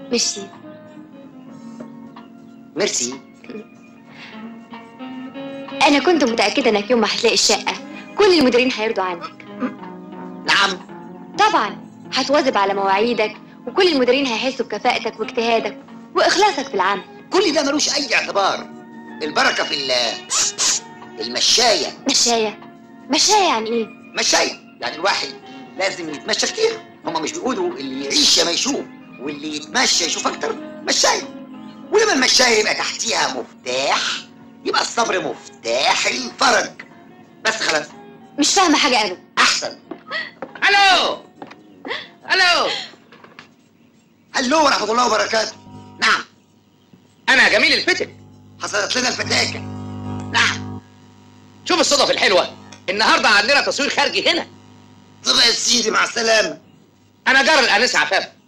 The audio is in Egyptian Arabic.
مشي ميرسي انا كنت متاكده انك يوم ما هتلاقي الشقه كل المديرين هيرضوا عنك نعم طبعا هتواظب على مواعيدك وكل المديرين هيحسوا بكفاءتك واجتهادك واخلاصك في العمل كل ده ملوش اي اعتبار البركه في ال- المشايه مشايه مشايه يعني ايه مشايه يعني الواحد لازم يتمشى كتير هما مش بيقولوا اللي يعيش يا ما يشوف واللي يتمشى يشوف اكتر مشايه ولما المشايه يبقى تحتيها مفتاح يبقى الصبر مفتاح الفرج بس خلاص مش فاهمه حاجه ابدا احسن الو الو هلو ورحمه الله وبركاته نعم انا جميل الفتك حصلت لنا الفتاكه نعم شوف الصدف الحلوه النهارده عندنا تصوير خارجي هنا طب يا سيدي مع السلامه انا جار الانسه عفاف